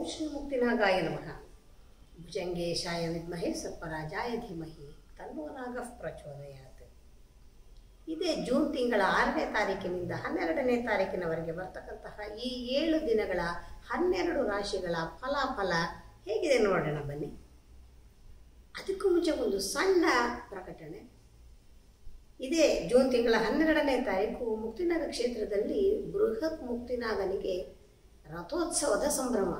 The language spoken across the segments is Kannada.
ಶ್ರೀ ಮುಕ್ತಿನಾಗಾಯ ನಮಃ ಭುಜಂಗೇಶಾಯ ವಿದ್ಮಹೆ ಸರ್ಪರಾಜಾಯ ಧೀಮಹಿ ತನ್ನೋ ನಾಗಃ ಪ್ರಚೋದಯಾತ್ ಇದೇ ಜೂನ್ ತಿಂಗಳ ಆರನೇ ತಾರೀಕಿನಿಂದ ಹನ್ನೆರಡನೇ ತಾರೀಕಿನವರೆಗೆ ಬರ್ತಕ್ಕಂತಹ ಈ ಏಳು ದಿನಗಳ ಹನ್ನೆರಡು ರಾಶಿಗಳ ಫಲಾಫಲ ಹೇಗಿದೆ ನೋಡೋಣ ಬನ್ನಿ ಅದಕ್ಕೂ ಮುಂಚೆ ಒಂದು ಸಣ್ಣ ಪ್ರಕಟಣೆ ಇದೇ ಜೂನ್ ತಿಂಗಳ ಹನ್ನೆರಡನೇ ತಾರೀಕು ಮುಕ್ತಿನಾಗ ಕ್ಷೇತ್ರದಲ್ಲಿ ಬೃಹತ್ ಮುಕ್ತಿನಾಗನಿಗೆ ರಥೋತ್ಸವದ ಸಂಭ್ರಮ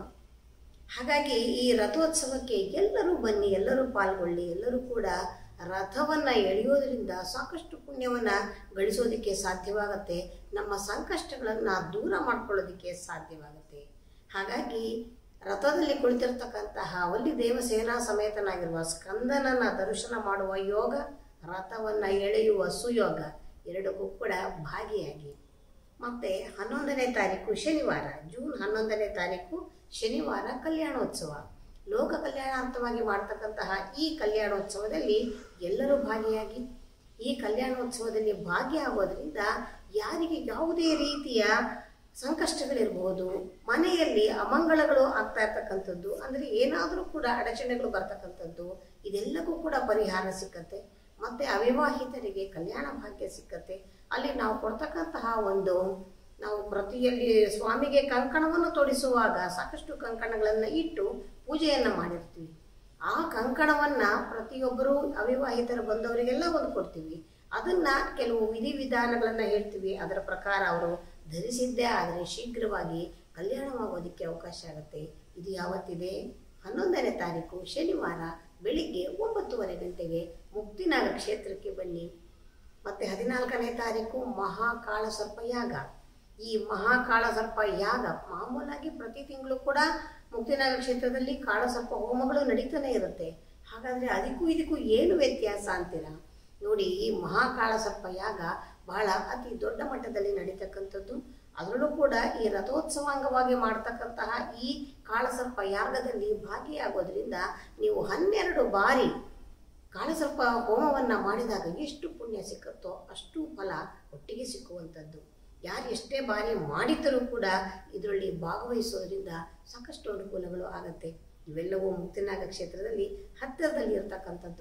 ಹಾಗಾಗಿ ಈ ರಥೋತ್ಸವಕ್ಕೆ ಎಲ್ಲರೂ ಬನ್ನಿ ಎಲ್ಲರೂ ಪಾಲ್ಗೊಳ್ಳಿ ಎಲ್ಲರೂ ಕೂಡ ರಥವನ್ನು ಎಳೆಯೋದ್ರಿಂದ ಸಾಕಷ್ಟು ಪುಣ್ಯವನ್ನು ಗಳಿಸೋದಕ್ಕೆ ಸಾಧ್ಯವಾಗುತ್ತೆ ನಮ್ಮ ಸಂಕಷ್ಟಗಳನ್ನು ದೂರ ಮಾಡ್ಕೊಳ್ಳೋದಕ್ಕೆ ಸಾಧ್ಯವಾಗುತ್ತೆ ಹಾಗಾಗಿ ರಥದಲ್ಲಿ ಕುಳಿತಿರ್ತಕ್ಕಂತಹ ಒಲ್ಲಿ ದೇವಸೇನಾ ಸಮೇತನಾಗಿರುವ ಸ್ಕಂದನನ ದರ್ಶನ ಮಾಡುವ ಯೋಗ ರಥವನ್ನು ಎಳೆಯುವ ಸುಯೋಗ ಎರಡಕ್ಕೂ ಕೂಡ ಭಾಗಿಯಾಗಿ ಮತ್ತು ಹನ್ನೊಂದನೇ ತಾರೀಕು ಶನಿವಾರ ಜೂನ್ ಹನ್ನೊಂದನೇ ತಾರೀಕು ಶನಿವಾರ ಕಲ್ಯಾಣೋತ್ಸವ ಲೋಕ ಕಲ್ಯಾಣಾರ್ಥವಾಗಿ ಮಾಡ್ತಕ್ಕಂತಹ ಈ ಕಲ್ಯಾಣೋತ್ಸವದಲ್ಲಿ ಎಲ್ಲರೂ ಭಾಗಿಯಾಗಿ ಈ ಕಲ್ಯಾಣೋತ್ಸವದಲ್ಲಿ ಭಾಗಿಯಾಗೋದ್ರಿಂದ ಯಾರಿಗೆ ಯಾವುದೇ ರೀತಿಯ ಸಂಕಷ್ಟಗಳಿರ್ಬೋದು ಮನೆಯಲ್ಲಿ ಅಮಂಗಳಗಳು ಆಗ್ತಾ ಇರ್ತಕ್ಕಂಥದ್ದು ಅಂದರೆ ಏನಾದರೂ ಕೂಡ ಅಡಚಣೆಗಳು ಬರ್ತಕ್ಕಂಥದ್ದು ಇದೆಲ್ಲಕ್ಕೂ ಕೂಡ ಪರಿಹಾರ ಸಿಕ್ಕತ್ತೆ ಮತ್ತು ಅವಿವಾಹಿತರಿಗೆ ಕಲ್ಯಾಣ ಭಾಗ್ಯ ಸಿಕ್ಕತ್ತೆ ಅಲ್ಲಿ ನಾವು ಕೊಡ್ತಕ್ಕಂತಹ ಒಂದು ನಾವು ಪ್ರತಿಯಲ್ಲಿ ಸ್ವಾಮಿಗೆ ಕಂಕಣವನ್ನು ತೊಡಿಸುವಾಗ ಸಾಕಷ್ಟು ಕಂಕಣಗಳನ್ನು ಇಟ್ಟು ಪೂಜೆಯನ್ನು ಮಾಡಿರ್ತೀವಿ ಆ ಕಂಕಣವನ್ನು ಪ್ರತಿಯೊಬ್ಬರು ಅವಿವಾಹಿತರು ಬಂದವರಿಗೆಲ್ಲ ಒಂದು ಕೊಡ್ತೀವಿ ಅದನ್ನು ಕೆಲವು ವಿಧಿವಿಧಾನಗಳನ್ನು ಹೇಳ್ತೀವಿ ಅದರ ಪ್ರಕಾರ ಅವರು ಧರಿಸಿದ್ದೇ ಆದರೆ ಶೀಘ್ರವಾಗಿ ಕಲ್ಯಾಣವಾಗೋದಕ್ಕೆ ಅವಕಾಶ ಆಗುತ್ತೆ ಇದು ಯಾವತ್ತಿದೆ ಹನ್ನೊಂದನೇ ತಾರೀಕು ಶನಿವಾರ ಬೆಳಿಗ್ಗೆ ಒಂಬತ್ತುವರೆ ಗಂಟೆಗೆ ಮುಕ್ತಿನಾಗ ಕ್ಷೇತ್ರಕ್ಕೆ ಬನ್ನಿ ಮತ್ತು ಹದಿನಾಲ್ಕನೇ ತಾರೀಕು ಮಹಾಕಾಳ ಸರ್ಪ ಯಾಗ ಈ ಮಹಾಕಾಳ ಸರ್ಪ ಯಾಗ ಮಾಮೂಲಾಗಿ ಪ್ರತಿ ತಿಂಗಳು ಕೂಡ ಮುಕ್ತಿನಾಗ ಕ್ಷೇತ್ರದಲ್ಲಿ ಕಾಳಸರ್ಪ ಹೋಮಗಳು ನಡೀತಾನೆ ಇರುತ್ತೆ ಹಾಗಾದರೆ ಅದಕ್ಕೂ ಇದಕ್ಕೂ ಏನು ವ್ಯತ್ಯಾಸ ಅಂತೀರಾ ನೋಡಿ ಈ ಮಹಾಕಾಳ ಸರ್ಪ ಯಾಗ ಬಹಳ ಅತಿ ದೊಡ್ಡ ಮಟ್ಟದಲ್ಲಿ ನಡೀತಕ್ಕಂಥದ್ದು ಅದರಲ್ಲೂ ಕೂಡ ಈ ರಥೋತ್ಸವಾಂಗವಾಗಿ ಮಾಡ್ತಕ್ಕಂತಹ ಈ ಕಾಳಸರ್ಪ ಯಾಗದಲ್ಲಿ ಭಾಗಿಯಾಗೋದ್ರಿಂದ ನೀವು ಹನ್ನೆರಡು ಬಾರಿ ಕಾಳಸರ್ಪ ಹೋಮವನ್ನು ಮಾಡಿದಾಗ ಎಷ್ಟು ಪುಣ್ಯ ಸಿಕ್ಕುತ್ತೋ ಅಷ್ಟು ಫಲ ಒಟ್ಟಿಗೆ ಸಿಕ್ಕುವಂಥದ್ದು ಯಾರು ಎಷ್ಟೇ ಬಾರಿ ಮಾಡಿದರೂ ಕೂಡ ಇದರಲ್ಲಿ ಭಾಗವಹಿಸೋದ್ರಿಂದ ಸಾಕಷ್ಟು ಅನುಕೂಲಗಳು ಆಗತ್ತೆ ಇವೆಲ್ಲವೂ ಮುಕ್ತಿನಾಗ ಕ್ಷೇತ್ರದಲ್ಲಿ ಹತ್ತಿರದಲ್ಲಿ ಇರ್ತಕ್ಕಂಥದ್ದು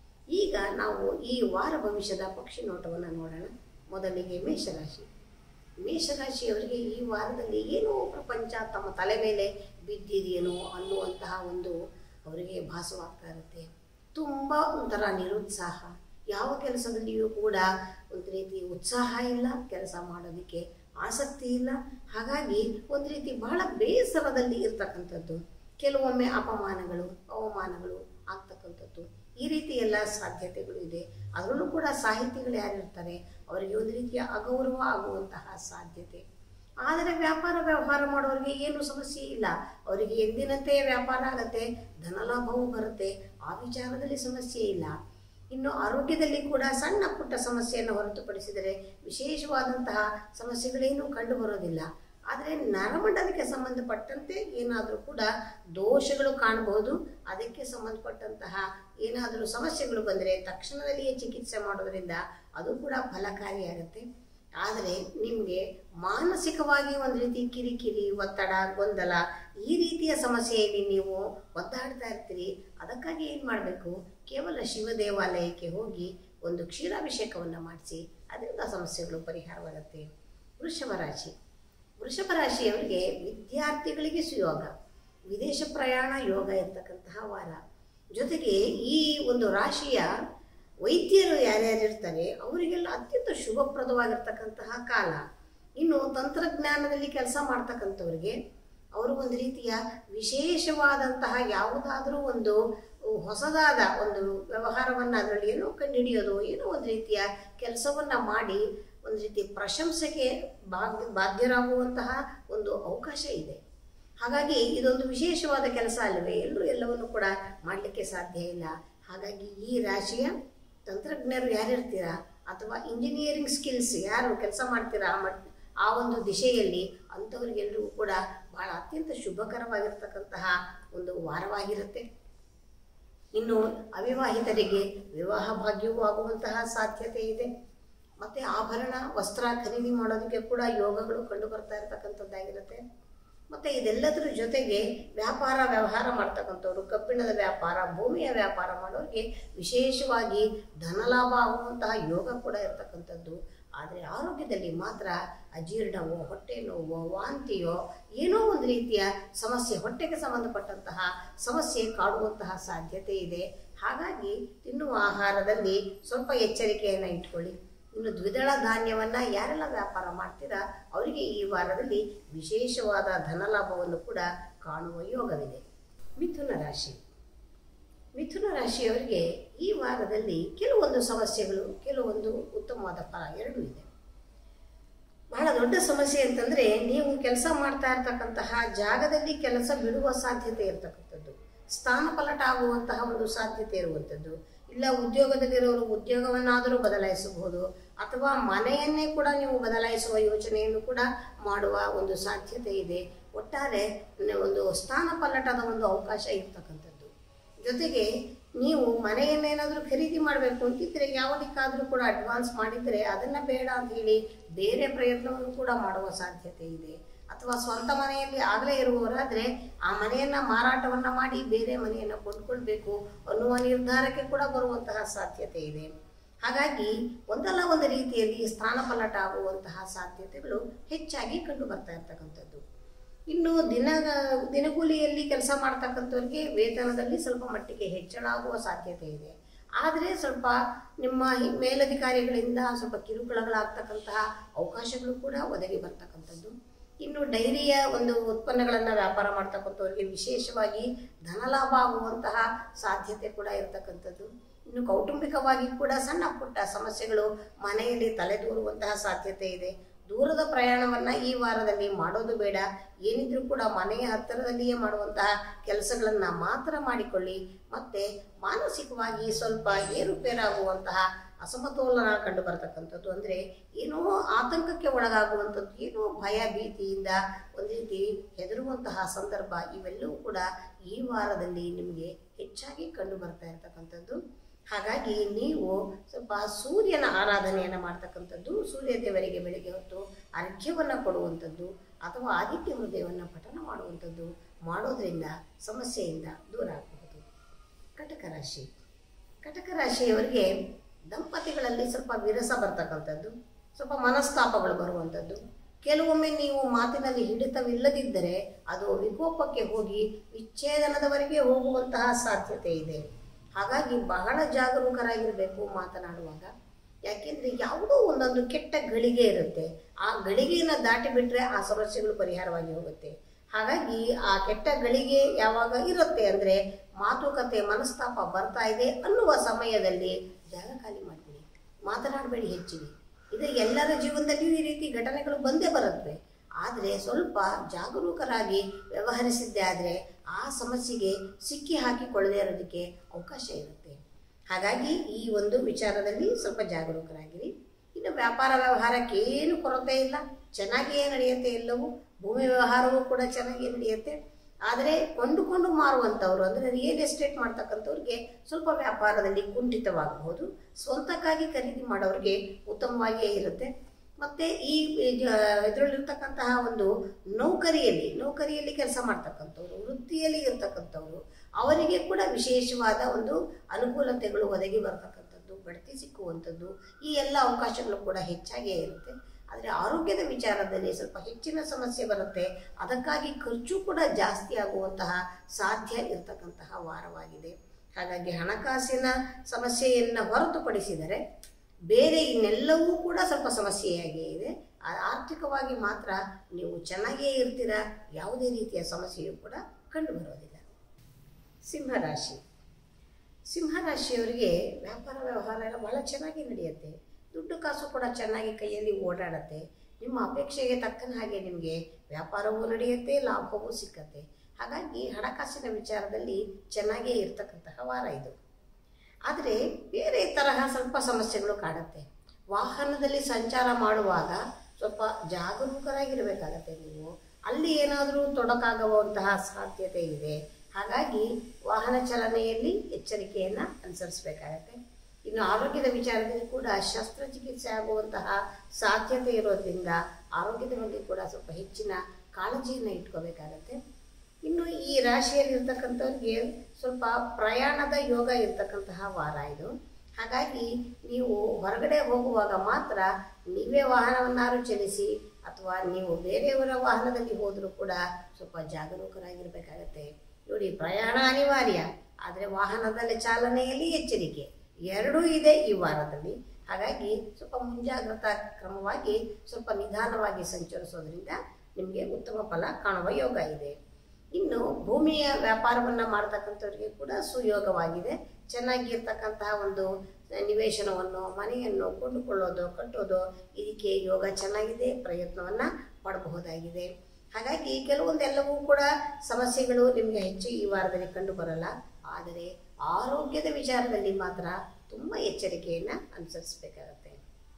ಈಗ ನಾವು ಈ ವಾರ ಭವಿಷ್ಯದ ಪಕ್ಷಿ ನೋಟವನ್ನು ನೋಡೋಣ ಮೊದಲಿಗೆ ಮೇಷರಾಶಿ ಮೇಷರಾಶಿಯವರಿಗೆ ಈ ವಾರದಲ್ಲಿ ಏನೋ ಪ್ರಪಂಚ ತಮ್ಮ ತಲೆ ಮೇಲೆ ಬಿದ್ದಿದೆಯೇನೋ ಅನ್ನುವಂತಹ ಒಂದು ಅವರಿಗೆ ಭಾಸವಾಗ್ತಾ ಇರುತ್ತೆ ತುಂಬ ಒಂಥರ ನಿರುತ್ಸಾಹ ಯಾವ ಕೆಲಸದಲ್ಲಿಯೂ ಕೂಡ ಒಂದು ರೀತಿ ಉತ್ಸಾಹ ಇಲ್ಲ ಕೆಲಸ ಮಾಡೋದಕ್ಕೆ ಆಸಕ್ತಿ ಇಲ್ಲ ಹಾಗಾಗಿ ಒಂದು ರೀತಿ ಬಹಳ ಬೇಸರದಲ್ಲಿ ಇರ್ತಕ್ಕಂಥದ್ದು ಕೆಲವೊಮ್ಮೆ ಅಪಮಾನಗಳು ಅವಮಾನಗಳು ಆಗ್ತಕ್ಕಂಥದ್ದು ಈ ರೀತಿ ಎಲ್ಲ ಸಾಧ್ಯತೆಗಳು ಇದೆ ಅದರಲ್ಲೂ ಕೂಡ ಸಾಹಿತಿಗಳು ಯಾರಿರ್ತಾರೆ ಅವರಿಗೆ ಒಂದು ರೀತಿಯ ಅಗೌರವ ಆಗುವಂತಹ ಸಾಧ್ಯತೆ ಆದರೆ ವ್ಯಾಪಾರ ವ್ಯವಹಾರ ಮಾಡೋರಿಗೆ ಏನು ಸಮಸ್ಯೆ ಇಲ್ಲ ಅವರಿಗೆ ಎಂದಿನಂತೆ ವ್ಯಾಪಾರ ಆಗತ್ತೆ ಧನಲಾಭವೂ ಬರುತ್ತೆ ಆ ವಿಚಾರದಲ್ಲಿ ಸಮಸ್ಯೆ ಇಲ್ಲ ಇನ್ನು ಆರೋಗ್ಯದಲ್ಲಿ ಕೂಡ ಸಣ್ಣ ಪುಟ್ಟ ಸಮಸ್ಯೆಯನ್ನು ಹೊರತುಪಡಿಸಿದರೆ ವಿಶೇಷವಾದಂತಹ ಸಮಸ್ಯೆಗಳೇನೂ ಕಂಡು ಬರೋದಿಲ್ಲ ಆದರೆ ನರಮಂಡಲಕ್ಕೆ ಸಂಬಂಧಪಟ್ಟಂತೆ ಏನಾದರೂ ಕೂಡ ದೋಷಗಳು ಕಾಣಬಹುದು ಅದಕ್ಕೆ ಸಂಬಂಧಪಟ್ಟಂತಹ ಏನಾದರೂ ಸಮಸ್ಯೆಗಳು ಬಂದರೆ ತಕ್ಷಣದಲ್ಲಿಯೇ ಚಿಕಿತ್ಸೆ ಮಾಡೋದ್ರಿಂದ ಅದು ಕೂಡ ಫಲಕಾರಿಯಾಗುತ್ತೆ ಆದರೆ ನಿಮಗೆ ಮಾನಸಿಕವಾಗಿ ಒಂದು ರೀತಿ ಕಿರಿಕಿರಿ ಒತ್ತಡ ಗೊಂದಲ ಈ ರೀತಿಯ ಸಮಸ್ಯೆಯಲ್ಲಿ ನೀವು ಒದ್ದಾಡ್ತಾ ಇರ್ತೀರಿ ಅದಕ್ಕಾಗಿ ಏನು ಮಾಡಬೇಕು ಕೇವಲ ಶಿವ ದೇವಾಲಯಕ್ಕೆ ಹೋಗಿ ಒಂದು ಕ್ಷೀರಾಭಿಷೇಕವನ್ನು ಮಾಡಿಸಿ ಅದರಿಂದ ಸಮಸ್ಯೆಗಳು ಪರಿಹಾರವಾಗುತ್ತೆ ವೃಷಭ ರಾಶಿ ವೃಷಭ ರಾಶಿಯವರಿಗೆ ವಿದ್ಯಾರ್ಥಿಗಳಿಗೆ ಸುಯೋಗ ವಿದೇಶ ಪ್ರಯಾಣ ಯೋಗ ಇರ್ತಕ್ಕಂತಹ ವಾರ ಜೊತೆಗೆ ಈ ಒಂದು ರಾಶಿಯ ವೈದ್ಯರು ಯಾರ್ಯಾರಿರ್ತಾರೆ ಅವರಿಗೆಲ್ಲ ಅತ್ಯಂತ ಶುಭಪ್ರದವಾಗಿರ್ತಕ್ಕಂತಹ ಕಾಲ ಇನ್ನು ತಂತ್ರಜ್ಞಾನದಲ್ಲಿ ಕೆಲಸ ಮಾಡ್ತಕ್ಕಂಥವ್ರಿಗೆ ಅವರು ಒಂದು ರೀತಿಯ ವಿಶೇಷವಾದಂತಹ ಯಾವುದಾದ್ರೂ ಒಂದು ಹೊಸದಾದ ಒಂದು ವ್ಯವಹಾರವನ್ನು ಅದರಲ್ಲಿ ಏನೋ ಕಂಡುಹಿಡಿಯೋದು ಏನೋ ಒಂದು ರೀತಿಯ ಕೆಲಸವನ್ನು ಮಾಡಿ ಒಂದು ರೀತಿ ಪ್ರಶಂಸೆಗೆ ಬಾಧ್ಯ ಬಾಧ್ಯರಾಗುವಂತಹ ಒಂದು ಅವಕಾಶ ಇದೆ ಹಾಗಾಗಿ ಇದೊಂದು ವಿಶೇಷವಾದ ಕೆಲಸ ಅಲ್ಲವೇ ಎಲ್ಲರೂ ಎಲ್ಲವನ್ನು ಕೂಡ ಮಾಡಲಿಕ್ಕೆ ಸಾಧ್ಯ ಇಲ್ಲ ಹಾಗಾಗಿ ಈ ರಾಶಿಯ ತಂತ್ರಜ್ಞರು ಯಾರಿರ್ತೀರಾ ಅಥವಾ ಇಂಜಿನಿಯರಿಂಗ್ ಸ್ಕಿಲ್ಸ್ ಯಾರು ಕೆಲಸ ಮಾಡ್ತೀರಾ ಆ ಮಟ್ ಆ ಒಂದು ದಿಶೆಯಲ್ಲಿ ಅಂಥವ್ರಿಗೆಲ್ಲರಿಗೂ ಕೂಡ ಬಹಳ ಅತ್ಯಂತ ಶುಭಕರವಾಗಿರ್ತಕ್ಕಂತಹ ಒಂದು ವಾರವಾಗಿರುತ್ತೆ ಇನ್ನು ಅವಿವಾಹಿತರಿಗೆ ವಿವಾಹ ಭಾಗ್ಯವೂ ಆಗುವಂತಹ ಸಾಧ್ಯತೆ ಇದೆ ಮತ್ತು ಆಭರಣ ವಸ್ತ್ರ ಖರೀದಿ ಮಾಡೋದಕ್ಕೆ ಕೂಡ ಯೋಗಗಳು ಕಂಡು ಬರ್ತಾ ಇರತಕ್ಕಂಥದ್ದಾಗಿರುತ್ತೆ ಮತ್ತು ಇದೆಲ್ಲದರ ಜೊತೆಗೆ ವ್ಯಾಪಾರ ವ್ಯವಹಾರ ಮಾಡ್ತಕ್ಕಂಥವ್ರು ಕಬ್ಬಿಣದ ವ್ಯಾಪಾರ ಭೂಮಿಯ ವ್ಯಾಪಾರ ಮಾಡೋರಿಗೆ ವಿಶೇಷವಾಗಿ ಧನಲಾಭ ಆಗುವಂತಹ ಯೋಗ ಕೂಡ ಇರತಕ್ಕಂಥದ್ದು ಆದರೆ ಆರೋಗ್ಯದಲ್ಲಿ ಮಾತ್ರ ಅಜೀರ್ಣವೋ ಹೊಟ್ಟೆ ನೋವೋ ವಾಂತಿಯೋ ಏನೋ ಒಂದು ರೀತಿಯ ಸಮಸ್ಯೆ ಹೊಟ್ಟೆಗೆ ಸಂಬಂಧಪಟ್ಟಂತಹ ಸಮಸ್ಯೆ ಕಾಡುವಂತಹ ಸಾಧ್ಯತೆ ಇದೆ ಹಾಗಾಗಿ ತಿನ್ನುವ ಆಹಾರದಲ್ಲಿ ಸ್ವಲ್ಪ ಎಚ್ಚರಿಕೆಯನ್ನು ಇಟ್ಕೊಳ್ಳಿ ಇನ್ನು ದ್ವಿದಳ ಧಾನ್ಯವನ್ನು ಯಾರೆಲ್ಲ ವ್ಯಾಪಾರ ಮಾಡ್ತೀರಾ ಅವರಿಗೆ ಈ ವಾರದಲ್ಲಿ ವಿಶೇಷವಾದ ಧನಲಾಭವನ್ನು ಕೂಡ ಕಾಣುವ ಯೋಗವಿದೆ ಮಿಥುನ ರಾಶಿ ಮಿಥುನ ರಾಶಿಯವರಿಗೆ ಈ ವಾರದಲ್ಲಿ ಕೆಲವೊಂದು ಸಮಸ್ಯೆಗಳು ಕೆಲವೊಂದು ಉತ್ತಮವಾದ ಫಲ ಎರಡೂ ಇದೆ ಬಹಳ ದೊಡ್ಡ ಸಮಸ್ಯೆ ಅಂತಂದ್ರೆ ನೀವು ಕೆಲಸ ಮಾಡ್ತಾ ಇರ್ತಕ್ಕಂತಹ ಜಾಗದಲ್ಲಿ ಕೆಲಸ ಬಿಡುವ ಸಾಧ್ಯತೆ ಇರತಕ್ಕಂಥದ್ದು ಸ್ಥಾನ ಪಲಟ ಆಗುವಂತಹ ಒಂದು ಸಾಧ್ಯತೆ ಇರುವಂಥದ್ದು ಇಲ್ಲ ಉದ್ಯೋಗದಲ್ಲಿರೋರು ಉದ್ಯೋಗವನ್ನಾದರೂ ಬದಲಾಯಿಸಬಹುದು ಅಥವಾ ಮನೆಯನ್ನೇ ಕೂಡ ನೀವು ಬದಲಾಯಿಸುವ ಯೋಚನೆಯನ್ನು ಕೂಡ ಮಾಡುವ ಒಂದು ಸಾಧ್ಯತೆ ಇದೆ ಒಟ್ಟಾರೆ ಒಂದು ಸ್ಥಾನ ಪಲ್ಲಟದ ಒಂದು ಅವಕಾಶ ಇರ್ತಕ್ಕಂಥದ್ದು ಜೊತೆಗೆ ನೀವು ಮನೆಯನ್ನೇನಾದರೂ ಖರೀದಿ ಮಾಡಬೇಕು ಅಂತಿದ್ರೆ ಯಾವುದಕ್ಕಾದರೂ ಕೂಡ ಅಡ್ವಾನ್ಸ್ ಮಾಡಿದರೆ ಅದನ್ನು ಬೇಡ ಅಂತ ಹೇಳಿ ಬೇರೆ ಪ್ರಯತ್ನವನ್ನು ಕೂಡ ಮಾಡುವ ಸಾಧ್ಯತೆ ಇದೆ ಅಥವಾ ಸ್ವಂತ ಮನೆಯಲ್ಲಿ ಆಗಲೇ ಇರುವವರಾದರೆ ಆ ಮನೆಯನ್ನು ಮಾರಾಟವನ್ನು ಮಾಡಿ ಬೇರೆ ಮನೆಯನ್ನು ಕೊಂಡ್ಕೊಳ್ಬೇಕು ಅನ್ನುವ ನಿರ್ಧಾರಕ್ಕೆ ಕೂಡ ಬರುವಂತಹ ಸಾಧ್ಯತೆ ಇದೆ ಹಾಗಾಗಿ ಒಂದಲ್ಲ ಒಂದು ರೀತಿಯಲ್ಲಿ ಸ್ಥಾನ ಪಲ್ಲಟ ಆಗುವಂತಹ ಸಾಧ್ಯತೆಗಳು ಹೆಚ್ಚಾಗಿ ಕಂಡು ಬರ್ತಾ ಇರ್ತಕ್ಕಂಥದ್ದು ಇನ್ನು ದಿನ ದಿನಗೂಲಿಯಲ್ಲಿ ಕೆಲಸ ಮಾಡ್ತಕ್ಕಂಥವ್ರಿಗೆ ವೇತನದಲ್ಲಿ ಸ್ವಲ್ಪ ಮಟ್ಟಿಗೆ ಹೆಚ್ಚಳ ಆಗುವ ಸಾಧ್ಯತೆ ಇದೆ ಆದರೆ ಸ್ವಲ್ಪ ನಿಮ್ಮ ಹಿ- ಮೇಲಧಿಕಾರಿಗಳಿಂದ ಸ್ವಲ್ಪ ಕಿರುಕುಳಗಳಾಗ್ತಕ್ಕಂತಹ ಅವಕಾಶಗಳು ಕೂಡ ಒದಗಿ ಬರ್ತಕ್ಕಂಥದ್ದು ಇನ್ನು ಡೈರಿಯ ಒಂದು ಉತ್ಪನ್ನಗಳನ್ನು ವ್ಯಾಪಾರ ಮಾಡ್ತಕ್ಕಂಥವ್ರಿಗೆ ವಿಶೇಷವಾಗಿ ಧನಲಾಭ ಆಗುವಂತಹ ಸಾಧ್ಯತೆ ಕೂಡ ಇರತಕ್ಕಂಥದ್ದು ಇನ್ನು ಕೌಟುಂಬಿಕವಾಗಿ ಕೂಡ ಸಣ್ಣ ಪುಟ್ಟ ಸಮಸ್ಯೆಗಳು ಮನೆಯಲ್ಲಿ ತಲೆದೂರುವಂತಹ ಸಾಧ್ಯತೆ ಇದೆ ದೂರದ ಪ್ರಯಾಣವನ್ನ ಈ ವಾರದಲ್ಲಿ ಮಾಡೋದು ಬೇಡ ಏನಿದ್ರೂ ಕೂಡ ಮನೆಯ ಹತ್ತಿರದಲ್ಲಿಯೇ ಮಾಡುವಂತಹ ಕೆಲಸಗಳನ್ನ ಮಾತ್ರ ಮಾಡಿಕೊಳ್ಳಿ ಮತ್ತೆ ಮಾನಸಿಕವಾಗಿ ಸ್ವಲ್ಪ ಏರುಪೇರಾಗುವಂತಹ ಅಸಮತೋಲನ ಕಂಡು ಬರತಕ್ಕಂಥದ್ದು ಅಂದ್ರೆ ಏನೋ ಆತಂಕಕ್ಕೆ ಒಳಗಾಗುವಂಥದ್ದು ಏನೋ ಭಯ ಭೀತಿಯಿಂದ ಒಂದು ರೀತಿ ಹೆದರುವಂತಹ ಸಂದರ್ಭ ಇವೆಲ್ಲವೂ ಕೂಡ ಈ ವಾರದಲ್ಲಿ ನಿಮಗೆ ಹೆಚ್ಚಾಗಿ ಕಂಡು ಬರ್ತಾ ಇರತಕ್ಕಂಥದ್ದು ಹಾಗಾಗಿ ನೀವು ಸ್ವಲ್ಪ ಸೂರ್ಯನ ಆರಾಧನೆಯನ್ನು ಮಾಡ್ತಕ್ಕಂಥದ್ದು ಸೂರ್ಯ ದೇವರಿಗೆ ಬೆಳಿಗ್ಗೆ ಹೊತ್ತು ಅರ್ಘ್ಯವನ್ನು ಕೊಡುವಂಥದ್ದು ಅಥವಾ ಆದಿತ್ಯ ಹೃದಯವನ್ನು ಪಠನ ಮಾಡುವಂಥದ್ದು ಮಾಡೋದ್ರಿಂದ ಸಮಸ್ಯೆಯಿಂದ ದೂರ ಆಗಬಹುದು ಕಟಕ ರಾಶಿ ಕಟಕ ರಾಶಿಯವರಿಗೆ ದಂಪತಿಗಳಲ್ಲಿ ಸ್ವಲ್ಪ ವಿರಸ ಬರ್ತಕ್ಕಂಥದ್ದು ಸ್ವಲ್ಪ ಮನಸ್ತಾಪಗಳು ಬರುವಂಥದ್ದು ಕೆಲವೊಮ್ಮೆ ನೀವು ಮಾತಿನಲ್ಲಿ ಹಿಡಿತವಿಲ್ಲದಿದ್ದರೆ ಅದು ವಿಕೋಪಕ್ಕೆ ಹೋಗಿ ವಿಚ್ಛೇದನದವರೆಗೆ ಹೋಗುವಂತಹ ಸಾಧ್ಯತೆ ಇದೆ ಹಾಗಾಗಿ ಬಹಳ ಜಾಗರೂಕರಾಗಿರಬೇಕು ಮಾತನಾಡುವಾಗ ಯಾಕೆಂದ್ರೆ ಯಾವುದೋ ಒಂದೊಂದು ಕೆಟ್ಟ ಗಳಿಗೆ ಇರುತ್ತೆ ಆ ಗಳಿಗೆಯನ್ನು ದಾಟಿ ಬಿಟ್ರೆ ಆ ಸಮಸ್ಯೆಗಳು ಪರಿಹಾರವಾಗಿ ಹೋಗುತ್ತೆ ಹಾಗಾಗಿ ಆ ಕೆಟ್ಟ ಗಳಿಗೆ ಯಾವಾಗ ಇರುತ್ತೆ ಅಂದ್ರೆ ಮಾತುಕತೆ ಮನಸ್ತಾಪ ಬರ್ತಾ ಇದೆ ಅನ್ನುವ ಸಮಯದಲ್ಲಿ ಜಾಗ ಖಾಲಿ ಮಾಡಿಬಿಡಿ ಮಾತನಾಡಬೇಡಿ ಹೆಚ್ಚಿಗೆ ಇದು ಎಲ್ಲರ ಜೀವನದಲ್ಲಿ ಈ ರೀತಿ ಘಟನೆಗಳು ಬಂದೇ ಬರುತ್ತವೆ ಆದರೆ ಸ್ವಲ್ಪ ಜಾಗರೂಕರಾಗಿ ವ್ಯವಹರಿಸಿದ್ದೆ ಆದರೆ ಆ ಸಮಸ್ಯೆಗೆ ಸಿಕ್ಕಿ ಹಾಕಿಕೊಳ್ಳದೆ ಇರೋದಕ್ಕೆ ಅವಕಾಶ ಇರುತ್ತೆ ಹಾಗಾಗಿ ಈ ಒಂದು ವಿಚಾರದಲ್ಲಿ ಸ್ವಲ್ಪ ಜಾಗರೂಕರಾಗಿರಿ ಇನ್ನು ವ್ಯಾಪಾರ ವ್ಯವಹಾರಕ್ಕೆ ಏನು ಕೊರತೆ ಇಲ್ಲ ಚೆನ್ನಾಗಿಯೇ ನಡೆಯುತ್ತೆ ಎಲ್ಲವೂ ಭೂಮಿ ವ್ಯವಹಾರವೂ ಕೂಡ ಚೆನ್ನಾಗಿ ನಡೆಯುತ್ತೆ ಆದರೆ ಕೊಂಡುಕೊಂಡು ಮಾರುವಂಥವ್ರು ಅಂದರೆ ರಿಯಲ್ ಎಸ್ಟೇಟ್ ಮಾಡ್ತಕ್ಕಂಥವ್ರಿಗೆ ಸ್ವಲ್ಪ ವ್ಯಾಪಾರದಲ್ಲಿ ಕುಂಠಿತವಾಗಬಹುದು ಸ್ವಂತಕ್ಕಾಗಿ ಖರೀದಿ ಮಾಡೋರಿಗೆ ಉತ್ತಮವಾಗಿಯೇ ಇರುತ್ತೆ ಮತ್ತೆ ಈ ಇದರಲ್ಲಿರ್ತಕ್ಕಂತಹ ಒಂದು ನೌಕರಿಯಲ್ಲಿ ನೌಕರಿಯಲ್ಲಿ ಕೆಲಸ ಮಾಡ್ತಕ್ಕಂಥವ್ರು ವೃತ್ತಿಯಲ್ಲಿ ಇರ್ತಕ್ಕಂಥವ್ರು ಅವರಿಗೆ ಕೂಡ ವಿಶೇಷವಾದ ಒಂದು ಅನುಕೂಲತೆಗಳು ಒದಗಿ ಬರ್ತಕ್ಕಂಥದ್ದು ಬಡ್ತಿ ಸಿಕ್ಕುವಂಥದ್ದು ಈ ಎಲ್ಲ ಅವಕಾಶಗಳು ಕೂಡ ಹೆಚ್ಚಾಗಿಯೇ ಇರುತ್ತೆ ಆದರೆ ಆರೋಗ್ಯದ ವಿಚಾರದಲ್ಲಿ ಸ್ವಲ್ಪ ಹೆಚ್ಚಿನ ಸಮಸ್ಯೆ ಬರುತ್ತೆ ಅದಕ್ಕಾಗಿ ಖರ್ಚು ಕೂಡ ಜಾಸ್ತಿ ಆಗುವಂತಹ ಸಾಧ್ಯ ಇರತಕ್ಕಂತಹ ವಾರವಾಗಿದೆ ಹಾಗಾಗಿ ಹಣಕಾಸಿನ ಸಮಸ್ಯೆಯನ್ನು ಹೊರತುಪಡಿಸಿದರೆ ಬೇರೆ ಇನ್ನೆಲ್ಲವೂ ಕೂಡ ಸ್ವಲ್ಪ ಸಮಸ್ಯೆಯಾಗಿಯೇ ಇದೆ ಆ- ಆರ್ಥಿಕವಾಗಿ ಮಾತ್ರ ನೀವು ಚೆನ್ನಾಗಿಯೇ ಇರ್ತೀರಾ ಯಾವುದೇ ರೀತಿಯ ಸಮಸ್ಯೆಯೂ ಕೂಡ ಕಂಡು ಬರೋದಿಲ್ಲ ಸಿಂಹರಾಶಿ ಸಿಂಹರಾಶಿಯವರಿಗೆ ವ್ಯಾಪಾರ ವ್ಯವಹಾರ ಎಲ್ಲ ಬಹಳ ಚೆನ್ನಾಗಿ ನಡೆಯುತ್ತೆ ದುಡ್ಡು ಕಾಸು ಕೂಡ ಚೆನ್ನಾಗಿ ಕೈಯಲ್ಲಿ ಓಡಾಡುತ್ತೆ ನಿಮ್ಮ ಅಪೇಕ್ಷೆಗೆ ತಕ್ಕನ ಹಾಗೆ ನಿಮಗೆ ವ್ಯಾಪಾರವೂ ನಡೆಯುತ್ತೆ ಲಾಭವೂ ಸಿಕ್ಕತ್ತೆ ಹಾಗಾಗಿ ಹಣಕಾಸಿನ ವಿಚಾರದಲ್ಲಿ ಚೆನ್ನಾಗೇ ಇರ್ತಕ್ಕಂತಹ ವಾರ ಇದು ಆದರೆ ಬೇರೆ ತರಹ ಸ್ವಲ್ಪ ಸಮಸ್ಯೆಗಳು ಕಾಡುತ್ತೆ ವಾಹನದಲ್ಲಿ ಸಂಚಾರ ಮಾಡುವಾಗ ಸ್ವಲ್ಪ ಜಾಗರೂಕರಾಗಿರಬೇಕಾಗತ್ತೆ ನೀವು ಅಲ್ಲಿ ಏನಾದರೂ ತೊಡಕಾಗುವಂತಹ ಸಾಧ್ಯತೆ ಇದೆ ಹಾಗಾಗಿ ವಾಹನ ಚಲನೆಯಲ್ಲಿ ಎಚ್ಚರಿಕೆಯನ್ನು ಅನುಸರಿಸಬೇಕಾಗತ್ತೆ ಇನ್ನು ಆರೋಗ್ಯದ ವಿಚಾರದಲ್ಲಿ ಕೂಡ ಶಸ್ತ್ರಚಿಕಿತ್ಸೆ ಆಗುವಂತಹ ಸಾಧ್ಯತೆ ಇರೋದ್ರಿಂದ ಆರೋಗ್ಯದ ಬಗ್ಗೆ ಕೂಡ ಸ್ವಲ್ಪ ಹೆಚ್ಚಿನ ಕಾಳಜಿಯನ್ನು ಇಟ್ಕೋಬೇಕಾಗತ್ತೆ ಇನ್ನು ಈ ರಾಶಿಯಲ್ಲಿ ಇರ್ತಕ್ಕಂಥವ್ರಿಗೆ ಸ್ವಲ್ಪ ಪ್ರಯಾಣದ ಯೋಗ ಇರ್ತಕ್ಕಂತಹ ವಾರ ಇದು ಹಾಗಾಗಿ ನೀವು ಹೊರಗಡೆ ಹೋಗುವಾಗ ಮಾತ್ರ ನೀವೇ ವಾಹನವನ್ನಾರು ಚಲಿಸಿ ಅಥವಾ ನೀವು ಬೇರೆಯವರ ವಾಹನದಲ್ಲಿ ಹೋದರೂ ಕೂಡ ಸ್ವಲ್ಪ ಜಾಗರೂಕರಾಗಿರ್ಬೇಕಾಗತ್ತೆ ನೋಡಿ ಪ್ರಯಾಣ ಅನಿವಾರ್ಯ ಆದರೆ ವಾಹನದಲ್ಲಿ ಚಾಲನೆಯಲ್ಲಿ ಎಚ್ಚರಿಕೆ ಎರಡೂ ಇದೆ ಈ ವಾರದಲ್ಲಿ ಹಾಗಾಗಿ ಸ್ವಲ್ಪ ಮುಂಜಾಗ್ರತಾ ಕ್ರಮವಾಗಿ ಸ್ವಲ್ಪ ನಿಧಾನವಾಗಿ ಸಂಚರಿಸೋದ್ರಿಂದ ನಿಮಗೆ ಉತ್ತಮ ಫಲ ಕಾಣುವ ಯೋಗ ಇದೆ ಇನ್ನು ಭೂಮಿಯ ವ್ಯಾಪಾರವನ್ನು ಮಾಡ್ತಕ್ಕಂಥವ್ರಿಗೆ ಕೂಡ ಸುಯೋಗವಾಗಿದೆ ಚೆನ್ನಾಗಿರ್ತಕ್ಕಂತಹ ಒಂದು ನಿವೇಶನವನ್ನು ಮನೆಯನ್ನು ಕೊಂಡುಕೊಳ್ಳೋದು ಕಟ್ಟೋದು ಇದಕ್ಕೆ ಯೋಗ ಚೆನ್ನಾಗಿದೆ ಪ್ರಯತ್ನವನ್ನು ಮಾಡಬಹುದಾಗಿದೆ ಹಾಗಾಗಿ ಕೆಲವೊಂದೆಲ್ಲವೂ ಕೂಡ ಸಮಸ್ಯೆಗಳು ನಿಮಗೆ ಹೆಚ್ಚು ಈ ವಾರದಲ್ಲಿ ಕಂಡು ಬರಲ್ಲ ಆದರೆ ಆರೋಗ್ಯದ ವಿಚಾರದಲ್ಲಿ ಮಾತ್ರ ತುಂಬ ಎಚ್ಚರಿಕೆಯನ್ನು ಅನುಸರಿಸಬೇಕಾಗತ್ತೆ